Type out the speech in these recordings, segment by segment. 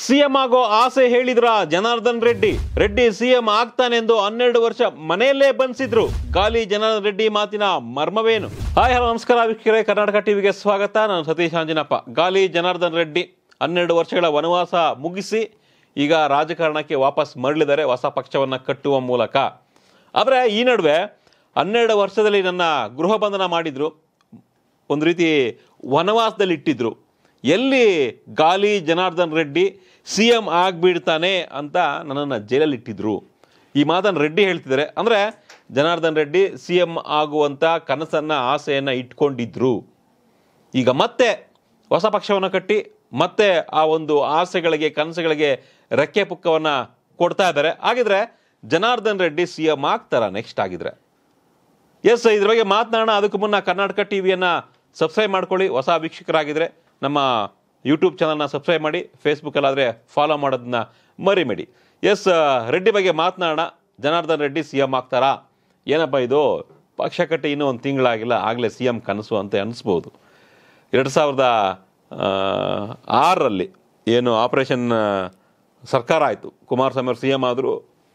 CM ಆಗೋ ಆಸೆ ಹೇಳಿದ್ರ ಜನಾರ್ದನ್ ರೆಡ್ಡಿ ರೆಡ್ಡಿ ಸಿಎಂ ಆಗ್ತಾನೆಂದು ಹನ್ನೆರಡು ವರ್ಷ ಮನೆಯಲ್ಲೇ ಬಂಧಿಸಿದ್ರು ಗಾಲಿ ಜನಾರ್ದನ್ ರೆಡ್ಡಿ ಮಾತಿನ ಮರ್ಮವೇನು ಹಾಯ್ ಹಲೋ ನಮಸ್ಕಾರ ವೀಕ್ಷಕರೇ ಕರ್ನಾಟಕ ಟಿವಿಗೆ ಸ್ವಾಗತ ನಾನು ಸತೀಶ್ ಆಂಜಿನಪ್ಪ ಗಾಲಿ ಜನಾರ್ದನ್ ರೆಡ್ಡಿ ಹನ್ನೆರಡು ವರ್ಷಗಳ ವನವಾಸ ಮುಗಿಸಿ ಈಗ ರಾಜಕಾರಣಕ್ಕೆ ವಾಪಸ್ ಮರಳಿದ್ದಾರೆ ಹೊಸ ಪಕ್ಷವನ್ನು ಕಟ್ಟುವ ಮೂಲಕ ಆದರೆ ಈ ನಡುವೆ ಹನ್ನೆರಡು ವರ್ಷದಲ್ಲಿ ನನ್ನ ಗೃಹ ಬಂಧನ ಮಾಡಿದ್ರು ಒಂದು ರೀತಿ ವನವಾಸದಲ್ಲಿ ಇಟ್ಟಿದ್ರು ಎಲ್ಲಿ ಗಾಲಿ ಜನಾರ್ದನ್ ರೆಡ್ಡಿ ಸಿ ಎಂ ಆಗಿಬಿಡ್ತಾನೆ ಅಂತ ನನ್ನನ್ನು ಜೈಲಲ್ಲಿ ಇಟ್ಟಿದ್ರು ಈ ಮಾತನ್ನು ರೆಡ್ಡಿ ಹೇಳ್ತಿದ್ದಾರೆ ಅಂದರೆ ಜನಾರ್ದನ್ ರೆಡ್ಡಿ ಸಿ ಎಂ ಆಗುವಂಥ ಕನಸನ್ನು ಆಸೆಯನ್ನು ಇಟ್ಕೊಂಡಿದ್ರು ಈಗ ಮತ್ತೆ ಹೊಸ ಪಕ್ಷವನ್ನು ಕಟ್ಟಿ ಮತ್ತೆ ಆ ಒಂದು ಆಸೆಗಳಿಗೆ ಕನಸುಗಳಿಗೆ ರೆಕ್ಕೆ ಪುಕ್ಕವನ್ನು ಕೊಡ್ತಾ ಇದ್ದಾರೆ ಹಾಗಿದ್ರೆ ಜನಾರ್ದನ್ ರೆಡ್ಡಿ ಸಿ ಎಂ ಆಗ್ತಾರ ನೆಕ್ಸ್ಟ್ ಆಗಿದ್ರೆ ಎಸ್ ಇದ್ರ ಬಗ್ಗೆ ಮಾತನಾಡೋಣ ಅದಕ್ಕೂ ಮುನ್ನ ಕರ್ನಾಟಕ ಟಿವಿಯನ್ನು ಸಬ್ಸ್ಕ್ರೈಬ್ ಮಾಡ್ಕೊಳ್ಳಿ ಹೊಸ ವೀಕ್ಷಕರಾಗಿದ್ದರೆ ನಮ್ಮ ಯೂಟ್ಯೂಬ್ ಚಾನಲ್ನ ಸಬ್ಸ್ಕ್ರೈಬ್ ಮಾಡಿ ಫೇಸ್ಬುಕ್ಕಲ್ಲಾದರೆ ಫಾಲೋ ಮಾಡೋದನ್ನ ಮರಿಬೇಡಿ ಎಸ್ ರೆಡ್ಡಿ ಬಗ್ಗೆ ಮಾತನಾಡೋಣ ಜನಾರ್ದನ್ ರೆಡ್ಡಿ ಸಿ ಎಂ ಆಗ್ತಾರಾ ಏನಪ್ಪ ಇದು ಪಕ್ಷ ಕಟ್ಟಿ ಇನ್ನೂ ಒಂದು ತಿಂಗಳಾಗಿಲ್ಲ ಆಗಲೇ ಸಿ ಎಂ ಕನಸು ಅಂತ ಅನಿಸ್ಬೋದು ಎರಡು ಸಾವಿರದ ಆ, ಆರರಲ್ಲಿ ಏನು ಆಪರೇಷನ್ ಆ, ಸರ್ಕಾರ ಆಯಿತು ಕುಮಾರಸ್ವಾಮಿ ಅವರು ಸಿ ಎಂ ಆದರು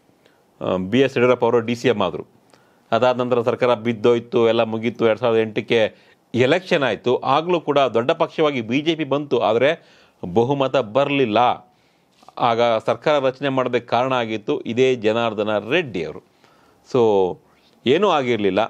ಬಿ ಎಸ್ ಯಡಿಯೂರಪ್ಪ ಅವರು ಡಿ ಸಿ ಎಮ್ ಆದರು ಅದಾದ ನಂತರ ಸರ್ಕಾರ ಬಿದ್ದೋಯ್ತು ಎಲ್ಲ ಮುಗೀತು ಎರಡು ಸಾವಿರದ ಎಂಟಕ್ಕೆ ಎಲೆಕ್ಷನ್ ಆಯಿತು ಆಗಲೂ ಕೂಡ ದೊಡ್ಡ ಪಕ್ಷವಾಗಿ ಬಿ ಜೆ ಪಿ ಬಂತು ಆದರೆ ಬಹುಮತ ಬರಲಿಲ್ಲ ಆಗ ಸರ್ಕಾರ ರಚನೆ ಮಾಡೋದಕ್ಕೆ ಕಾರಣ ಆಗಿತ್ತು ಇದೇ ಜನಾರ್ದನ ರೆಡ್ಡಿ ಅವರು ಸೊ ಏನೂ ಆಗಿರಲಿಲ್ಲ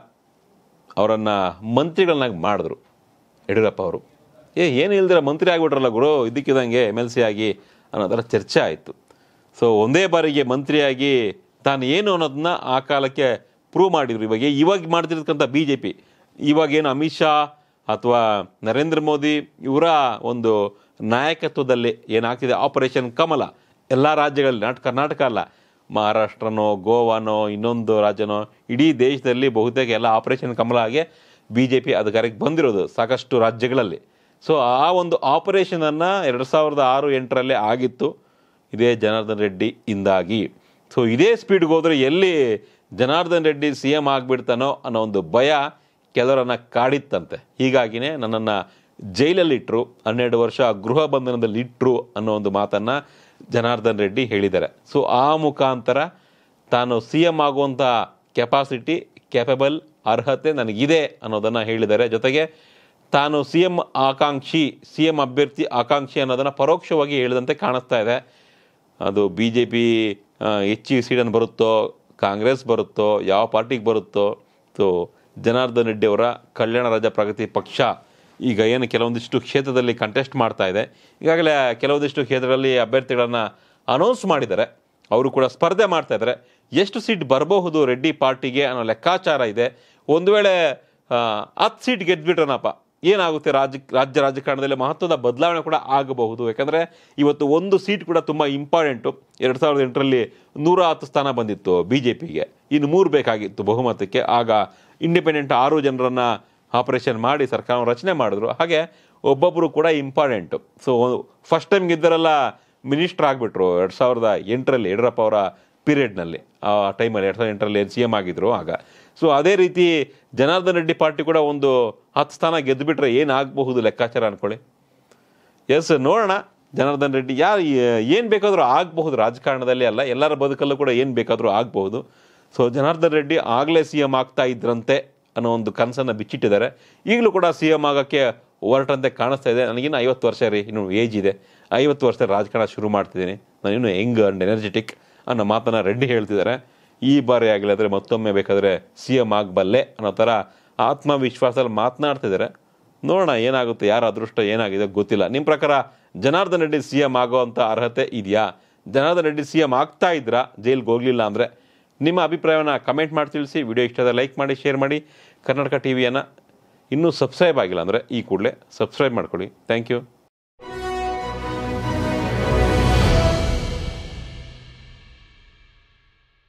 ಅವರನ್ನು ಮಂತ್ರಿಗಳನ್ನಾಗಿ ಮಾಡಿದ್ರು ಯಡಿಯೂರಪ್ಪ ಅವರು ಏ ಏನು ಇಲ್ದಿರ ಮಂತ್ರಿ ಆಗಿಬಿಟ್ರಲ್ಲ ಗುರು ಇದಕ್ಕಿದಂಗೆ ಎಮ್ ಎಲ್ ಸಿ ಆಗಿ ಅನ್ನೋ ಥರ ಚರ್ಚೆ ಆಯಿತು ಸೊ ಒಂದೇ ಬಾರಿಗೆ ಮಂತ್ರಿಯಾಗಿ ತಾನು ಏನು ಅನ್ನೋದನ್ನ ಆ ಕಾಲಕ್ಕೆ ಪ್ರೂವ್ ಮಾಡಿದ್ರು ಇವಾಗ ಇವಾಗ ಮಾಡ್ತಿರ್ತಕ್ಕಂಥ ಬಿ ಜೆ ಪಿ ಇವಾಗೇನು ಅಮಿತ್ ಶಾ ಅಥವಾ ನರೇಂದ್ರ ಮೋದಿ ಇವರ ಒಂದು ನಾಯಕತ್ವದಲ್ಲಿ ಏನಾಗ್ತಿದೆ ಆಪರೇಷನ್ ಕಮಲ ಎಲ್ಲ ರಾಜ್ಯಗಳಲ್ಲಿ ನಾಟ್ ಕರ್ನಾಟಕ ಅಲ್ಲ ಮಹಾರಾಷ್ಟ್ರನೋ ಗೋವಾನೋ ಇನ್ನೊಂದು ರಾಜ್ಯನೋ ಇಡೀ ದೇಶದಲ್ಲಿ ಬಹುತೇಕ ಎಲ್ಲ ಆಪರೇಷನ್ ಕಮಲಾಗೆ ಬಿ ಜೆ ಪಿ ಅಧಿಕಾರಕ್ಕೆ ಬಂದಿರೋದು ಸಾಕಷ್ಟು ರಾಜ್ಯಗಳಲ್ಲಿ ಸೊ ಆ ಒಂದು ಆಪರೇಷನನ್ನು ಎರಡು ಸಾವಿರದ ಆರು ಎಂಟರಲ್ಲೇ ಆಗಿತ್ತು ಇದೇ ಜನಾರ್ದನ್ ರೆಡ್ಡಿ ಇಂದಾಗಿ ಸೊ ಇದೇ ಸ್ಪೀಡ್ಗೆ ಹೋದರೆ ಎಲ್ಲಿ ಜನಾರ್ದನ್ ರೆಡ್ಡಿ ಸಿ ಎಂ ಆಗಿಬಿಡ್ತಾನೋ ಅನ್ನೋ ಒಂದು ಭಯ ಕೆಲವರನ್ನ ಕಾಡಿತ್ತಂತೆ ಹೀಗಾಗಿನೇ ನನ್ನನ್ನು ಜೈಲಲ್ಲಿಟ್ಟರು ಹನ್ನೆರಡು ವರ್ಷ ಗೃಹ ಬಂಧನದಲ್ಲಿ ಇಟ್ಟರು ಅನ್ನೋ ಒಂದು ಮಾತನ್ನು ಜನಾರ್ದನ್ ರೆಡ್ಡಿ ಹೇಳಿದ್ದಾರೆ ಸೊ ಆ ಮುಖಾಂತರ ತಾನು ಸಿ ಎಂ ಆಗುವಂಥ ಕೆಪಾಸಿಟಿ ಕ್ಯಾಪಬಲ್ ಅರ್ಹತೆ ನನಗಿದೆ ಅನ್ನೋದನ್ನು ಹೇಳಿದ್ದಾರೆ ಜೊತೆಗೆ ತಾನು ಸಿ ಎಂ ಆಕಾಂಕ್ಷಿ ಸಿ ಎಂ ಅಭ್ಯರ್ಥಿ ಆಕಾಂಕ್ಷಿ ಅನ್ನೋದನ್ನು ಪರೋಕ್ಷವಾಗಿ ಹೇಳಿದಂತೆ ಕಾಣಿಸ್ತಾ ಇದೆ ಅದು ಬಿ ಜೆ ಪಿ ಹೆಚ್ಚು ಸೀಡನ್ನು ಬರುತ್ತೋ ಕಾಂಗ್ರೆಸ್ ಬರುತ್ತೋ ಯಾವ ಪಾರ್ಟಿಗೆ ಬರುತ್ತೋ ಸೊ ಜನಾರ್ದನ್ ರೆಡ್ಡಿ ಅವರ ಕಲ್ಯಾಣ ರಾಜ್ಯ ಪ್ರಗತಿ ಪಕ್ಷ ಈಗ ಏನು ಕೆಲವೊಂದಿಷ್ಟು ಕ್ಷೇತ್ರದಲ್ಲಿ ಕಂಟೆಸ್ಟ್ ಮಾಡ್ತಾ ಇದೆ ಈಗಾಗಲೇ ಕೆಲವೊಂದಿಷ್ಟು ಕ್ಷೇತ್ರದಲ್ಲಿ ಅಭ್ಯರ್ಥಿಗಳನ್ನು ಅನೌನ್ಸ್ ಮಾಡಿದ್ದಾರೆ ಅವರು ಕೂಡ ಸ್ಪರ್ಧೆ ಮಾಡ್ತಾ ಇದ್ದಾರೆ ಎಷ್ಟು ಸೀಟ್ ಬರಬಹುದು ರೆಡ್ಡಿ ಪಾರ್ಟಿಗೆ ಅನ್ನೋ ಲೆಕ್ಕಾಚಾರ ಇದೆ ಒಂದು ವೇಳೆ ಹತ್ತು ಸೀಟ್ ಗೆದ್ಬಿಟ್ರನಪ್ಪ ಏನಾಗುತ್ತೆ ರಾಜ್ಯ ರಾಜ್ಯ ರಾಜಕಾರಣದಲ್ಲಿ ಮಹತ್ವದ ಬದಲಾವಣೆ ಕೂಡ ಆಗಬಹುದು ಯಾಕಂದರೆ ಇವತ್ತು ಒಂದು ಸೀಟ್ ಕೂಡ ತುಂಬ ಇಂಪಾರ್ಟೆಂಟು ಎರಡು ಸಾವಿರದ ಎಂಟರಲ್ಲಿ ನೂರ ಹತ್ತು ಸ್ಥಾನ ಬಂದಿತ್ತು ಬಿ ಜೆ ಪಿಗೆ ಇನ್ನು ಮೂರು ಬೇಕಾಗಿತ್ತು ಬಹುಮತಕ್ಕೆ ಆಗ ಇಂಡಿಪೆಂಡೆಂಟ್ ಆರು ಜನರನ್ನು ಆಪರೇಷನ್ ಮಾಡಿ ಸರ್ಕಾರವನ್ನು ರಚನೆ ಮಾಡಿದ್ರು ಹಾಗೆ ಒಬ್ಬೊಬ್ಬರು ಕೂಡ ಇಂಪಾರ್ಟೆಂಟು ಸೊ ಫಸ್ಟ್ ಟೈಮ್ ಗೆದ್ದರೆಲ್ಲ ಮಿನಿಸ್ಟರ್ ಆಗಿಬಿಟ್ರು ಎರಡು ಸಾವಿರದ ಎಂಟರಲ್ಲಿ ಯಡಿಯೂರಪ್ಪ ಅವರ ಪೀರಿಯಡ್ನಲ್ಲಿ ಆ ಟೈಮಲ್ಲಿ ಎರಡು ಸಾವಿರದ ಎಂಟರಲ್ಲಿ ಸಿ ಎಮ್ ಆಗಿದ್ರು ಆಗ ಸೊ ಅದೇ ರೀತಿ ಜನಾರ್ದನ್ ರೆಡ್ಡಿ ಪಾರ್ಟಿ ಕೂಡ ಒಂದು ಹತ್ತು ಸ್ಥಾನ ಗೆದ್ದುಬಿಟ್ರೆ ಏನಾಗಬಹುದು ಲೆಕ್ಕಾಚಾರ ಅಂದ್ಕೊಳ್ಳಿ ಎಸ್ ನೋಡೋಣ ಜನಾರ್ದನ್ ರೆಡ್ಡಿ ಯಾರು ಏನು ಬೇಕಾದರೂ ಆಗಬಹುದು ರಾಜಕಾರಣದಲ್ಲಿ ಅಲ್ಲ ಎಲ್ಲರ ಬದುಕಲ್ಲೂ ಕೂಡ ಏನು ಬೇಕಾದರೂ ಆಗಬಹುದು ಸೊ ಜನಾರ್ದನ್ ರೆಡ್ಡಿ ಆಗಲೇ ಸಿ ಎಮ್ ಆಗ್ತಾ ಇದ್ರಂತೆ ಅನ್ನೋ ಒಂದು ಕನಸನ್ನು ಬಿಚ್ಚಿಟ್ಟಿದ್ದಾರೆ ಈಗಲೂ ಕೂಡ ಸಿ ಎಮ್ ಆಗೋಕ್ಕೆ ಹೊರಟಂತೆ ಕಾಣಿಸ್ತಾ ಇದೆ ನನಗಿನ್ನು ಐವತ್ತು ವರ್ಷ ರೀ ಇನ್ನು ಏಜ್ ಇದೆ ಐವತ್ತು ವರ್ಷದಲ್ಲಿ ರಾಜಕಾರಣ ಶುರು ಮಾಡ್ತಿದ್ದೀನಿ ನಾನು ಇನ್ನೂ ಯಂಗ್ ಆ್ಯಂಡ್ ಎನರ್ಜೆಟಿಕ್ ಅನ್ನೋ ಮಾತನ್ನು ರೆಡ್ಡಿ ಹೇಳ್ತಿದ್ದಾರೆ ಈ ಬಾರಿ ಆಗಲಿ ಆದರೆ ಮತ್ತೊಮ್ಮೆ ಬೇಕಾದರೆ ಸಿ ಎಮ್ ಆಗಬಲ್ಲೆ ಅನ್ನೋ ಥರ ಆತ್ಮವಿಶ್ವಾಸದಲ್ಲಿ ಮಾತನಾಡ್ತಿದ್ದಾರೆ ನೋಡೋಣ ಏನಾಗುತ್ತೆ ಯಾರ ಅದೃಷ್ಟ ಏನಾಗಿದೆ ಗೊತ್ತಿಲ್ಲ ನಿಮ್ಮ ಪ್ರಕಾರ ಜನಾರ್ದನ್ ರೆಡ್ಡಿ ಸಿ ಎಂ ಆಗೋ ಅಂಥ ಅರ್ಹತೆ ಇದೆಯಾ ಜನಾರ್ದನ್ ರೆಡ್ಡಿ ಸಿ ಎಂ ಆಗ್ತಾ ಇದ್ರಾ ಜೈಲ್ಗೆ ಹೋಗಲಿಲ್ಲ ಅಂದರೆ ನಿಮ್ಮ ಅಭಿಪ್ರಾಯವನ್ನು ಕಮೆಂಟ್ ಮಾಡಿ ತಿಳಿಸಿ ವಿಡಿಯೋ ಇಷ್ಟದ ಲೈಕ್ ಮಾಡಿ ಶೇರ್ ಮಾಡಿ ಕರ್ನಾಟಕ ಟಿ ವಿಯನ್ನು ಇನ್ನೂ ಸಬ್ಸ್ಕ್ರೈಬ್ ಆಗಿಲ್ಲ ಅಂದರೆ ಈ ಕೂಡಲೇ ಸಬ್ಸ್ಕ್ರೈಬ್ ಮಾಡ್ಕೊಳ್ಳಿ ಥ್ಯಾಂಕ್ ಯು